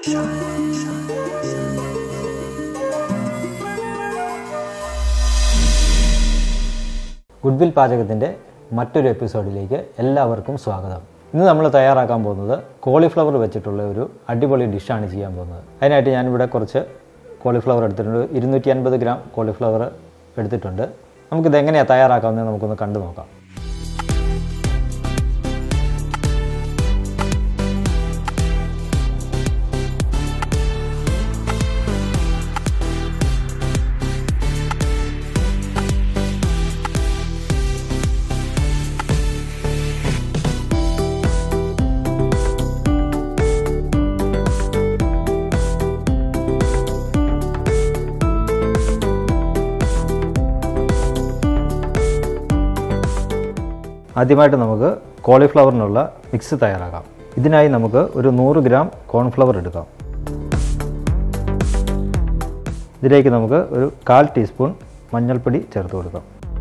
goodwill പാചകത്തിൻ്റെ മറ്റൊരു എപ്പിസോഡിലേക്ക് എല്ലാവർക്കും സ്വാഗതം ഇന്ന് നമ്മൾ തയ്യാറാക്കാൻ പോകുന്നത് കോളിഫ്ലവർ വെച്ചിട്ടുള്ള ഒരു അടിപൊളി ഡിഷാണ് ചെയ്യാൻ പോകുന്നത് അതിനായിട്ട് ഞാനിവിടെ കുറച്ച് കോളിഫ്ലവർ എടുത്തിട്ടുണ്ട് ഇരുന്നൂറ്റി അൻപത് ഗ്രാം കോളിഫ്ലവർ എടുത്തിട്ടുണ്ട് നമുക്കിത് എങ്ങനെയാണ് തയ്യാറാക്കാമെന്ന് നമുക്കൊന്ന് കണ്ടു നോക്കാം ആദ്യമായിട്ട് നമുക്ക് കോളിഫ്ലവറിനുള്ള മിക്സ് തയ്യാറാക്കാം ഇതിനായി നമുക്ക് ഒരു നൂറ് ഗ്രാം കോൺഫ്ലവർ എടുക്കാം ഇതിലേക്ക് നമുക്ക് ഒരു കാൽ ടീസ്പൂൺ മഞ്ഞൾപ്പൊടി ചേർത്ത് കൊടുക്കാം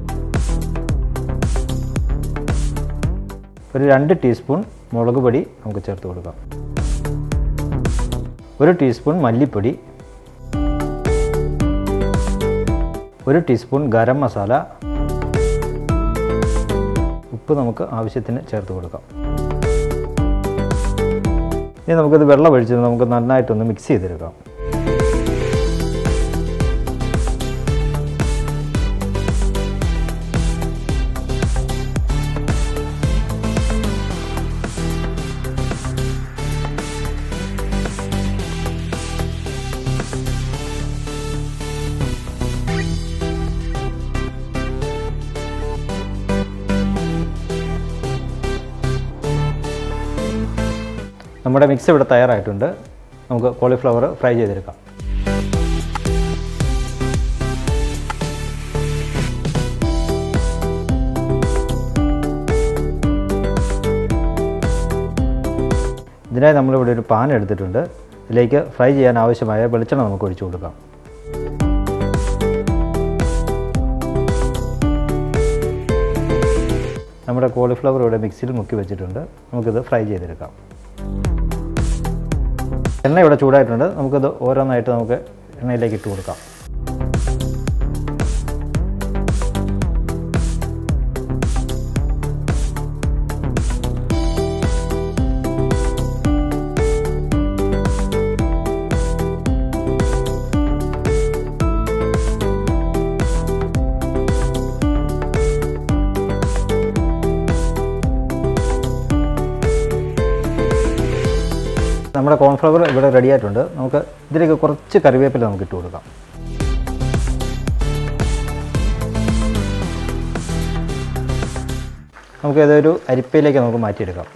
ഒരു രണ്ട് ടീസ്പൂൺ മുളക് പൊടി നമുക്ക് ചേർത്ത് കൊടുക്കാം ഒരു ടീസ്പൂൺ മല്ലിപ്പൊടി ഒരു ടീസ്പൂൺ ഗരം മസാല ഉപ്പ് നമുക്ക് ആവശ്യത്തിന് ചേർത്ത് കൊടുക്കാം ഇനി നമുക്കിത് വെള്ളം ഒഴിച്ച് നമുക്ക് നന്നായിട്ടൊന്ന് മിക്സ് ചെയ്തെടുക്കാം നമ്മുടെ മിക്സ് ഇവിടെ തയ്യാറായിട്ടുണ്ട് നമുക്ക് കോളിഫ്ലവർ ഫ്രൈ ചെയ്തെടുക്കാം ഇതിനായി നമ്മളിവിടെ ഒരു പാൻ എടുത്തിട്ടുണ്ട് ഇതിലേക്ക് ഫ്രൈ ചെയ്യാൻ ആവശ്യമായ വെളിച്ചെണ്ണ നമുക്ക് ഒഴിച്ചു കൊടുക്കാം നമ്മുടെ കോളിഫ്ലവർ ഇവിടെ മിക്സിയിൽ മുക്കി വെച്ചിട്ടുണ്ട് നമുക്കിത് ഫ്രൈ ചെയ്തെടുക്കാം എണ്ണ ഇവിടെ ചൂടായിട്ടുണ്ട് നമുക്കത് ഓരോന്നായിട്ട് നമുക്ക് എണ്ണയിലേക്ക് ഇട്ട് കൊടുക്കാം നമ്മുടെ കോൺഫ്ലവർ ഇവിടെ റെഡി ആയിട്ടുണ്ട് നമുക്ക് ഇതിലേക്ക് കുറച്ച് കറിവേപ്പില നമുക്ക് ഇട്ട് കൊടുക്കാം നമുക്ക് ഇതൊരു അരിപ്പയിലേക്ക് നമുക്ക് മാറ്റിയെടുക്കാം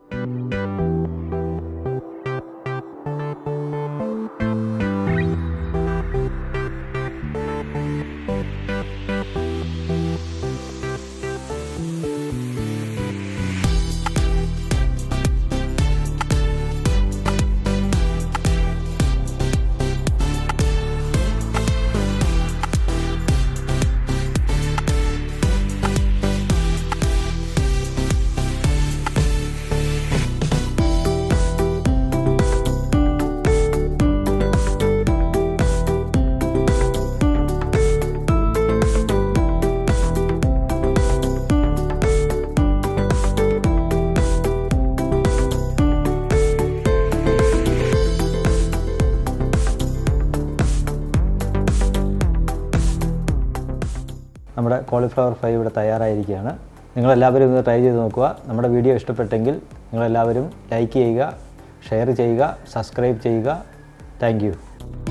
നമ്മുടെ കോളിഫ്ലവർ ഫ്രൈ ഇവിടെ തയ്യാറായിരിക്കുകയാണ് നിങ്ങളെല്ലാവരും ഇത് ട്രൈ ചെയ്ത് നോക്കുക നമ്മുടെ വീഡിയോ ഇഷ്ടപ്പെട്ടെങ്കിൽ നിങ്ങളെല്ലാവരും ലൈക്ക് ചെയ്യുക ഷെയർ ചെയ്യുക സബ്സ്ക്രൈബ് ചെയ്യുക താങ്ക്